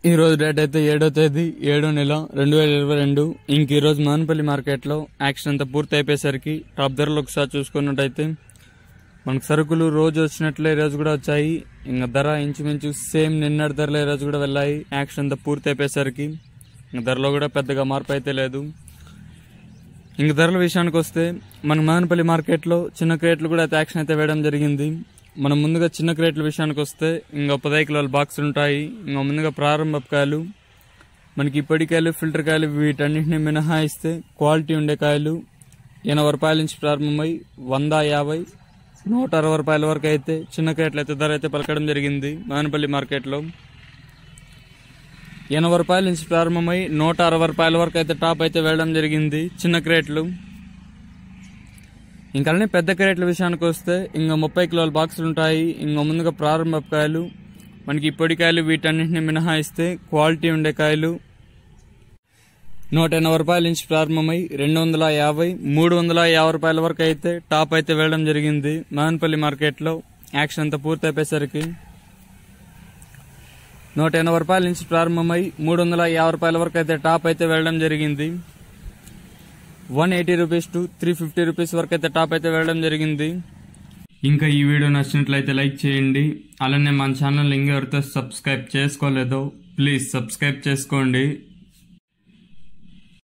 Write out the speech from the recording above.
ఈ రోజు డేట్ అయితే ఏడో తేదీ ఏడో నెల రెండు వేల ఇరవై రెండు ఇంక ఈ రోజు మానపల్లి మార్కెట్లో యాక్షన్ అంతా పూర్తి అయిపోయేసరికి టాప్ ధరలు ఒకసారి చూసుకున్నట్టయితే మనకు సరుకులు రోజు వచ్చినట్లే ఈ రోజు కూడా వచ్చాయి ఇంకా ధర ఇంచుమించు సేమ్ నిన్నటి ధరలు ఈ రోజు కూడా వెళ్ళాయి యాక్షన్ అంతా పూర్తి అయిపోయేసరికి ఇంకా ధరలో కూడా పెద్దగా మార్పు అయితే లేదు ఇంక ధరల విషయానికి వస్తే మన మదనపల్లి మార్కెట్లో చిన్న క్రేట్లు కూడా అయితే యాక్షన్ అయితే వేయడం జరిగింది మనం ముందుగా చిన్న క్రేట్ల విషయానికి వస్తే ఇంకా పదహైదు కిలోల బాక్సులు ఉంటాయి ఇంకా ముందుగా ప్రారంభ కాయలు మనకి ఇప్పటి కాయలు ఫిల్టర్ కాయలు వీటన్నింటిని మినహాయిస్తే క్వాలిటీ ఉండే కాయలు ఎనభై రూపాయల నుంచి ప్రారంభమై వంద యాభై నూట అరవై రూపాయల వరకు అయితే చిన్న క్రేట్లు అయితే ధర అయితే పలకడం జరిగింది మదనపల్లి మార్కెట్లో ఎనభై రూపాయల నుంచి ప్రారంభమై నూట అరవై రూపాయల వరకు అయితే టాప్ అయితే వెళ్ళడం జరిగింది చిన్న క్రేట్లు ఇంకా అలానే పెద్ద క్రేట్ల విషయానికి వస్తే ఇంకా ముప్పై కిలోల బాక్సులు ఉంటాయి ఇంకా ముందుగా ప్రారంభ కాయలు మనకి ఇప్పటి కాయలు వీటన్నింటిని మినహాయిస్తే క్వాలిటీ ఉండే కాయలు నూట ఎనభై రూపాయల నుంచి ప్రారంభమై రెండు వందల యాభై మూడు వందల యాభై రూపాయల వరకు అయితే టాప్ అయితే వెళ్ళడం జరిగింది మదనపల్లి మార్కెట్లో యాక్షన్ అంతా పూర్తి అయిపోయేసరికి నూట ఎనభై రూపాయల నుంచి ప్రారంభమై మూడు వందల యాభై రూపాయల వరకు అయితే టాప్ అయితే వెళ్ళడం జరిగింది one eighty rupees to three fifty rupees వరకు అయితే టాప్ అయితే వెళ్ళడం జరిగింది ఇంకా ఈ వీడియో నచ్చినట్లయితే లైక్ చేయండి అలానే మన ఛానల్ ఇంకెవరితో సబ్స్క్రైబ్ చేసుకోలేదో ప్లీజ్ సబ్స్క్రైబ్ చేసుకోండి